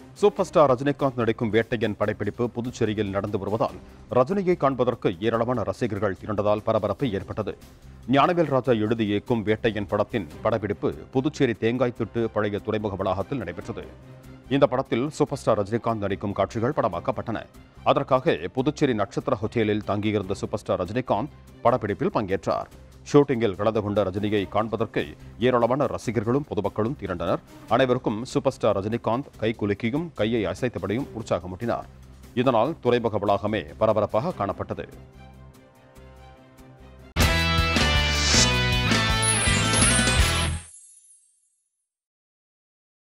super star Rajinikanth நடிக்கும் வேட்டையன் படப்பிடிப்பு புதுச்சேரியில் நடந்து வருவதால் ரஜினியை காண்பதற்கு ஏராளமான ரசிகர்கள் திரண்டதால் பரபரப்பு ஏற்பட்டது ஞானவேல் ராஜா எழுதி இயக்கும் வேட்டையன் படத்தின் படப்பிடிப்பு புதுச்சேரி தேங்காய் திட்டு பழைய துறைமுக வளாகத்தில் நடைபெற்றது இந்த படத்தில் சூப்பர் ஸ்டார் ரஜினிகாந்த் நடிக்கும் காட்சிகள் படமாக்கப்பட்டன அதற்காக புதுச்சேரி நட்சத்திர ஹோட்டலில் தங்கியிருந்த சூப்பர் ஸ்டார் ரஜினிகாந்த் படப்பிடிப்பில் பங்கேற்றார் ஷூட்டிங்கில் கலந்து கொண்ட ரஜினியை காண்பதற்கு ஏராளமான ரசிகர்களும் பொதுமக்களும் திரண்டனர் அனைவருக்கும் சூப்பர் ஸ்டார் ரஜினிகாந்த் கை குலுக்கியும் கையை அசைத்தபடியும் உற்சாகமூட்டினார் இதனால் துறைமுக வளாகமே பரபரப்பாக காணப்பட்டது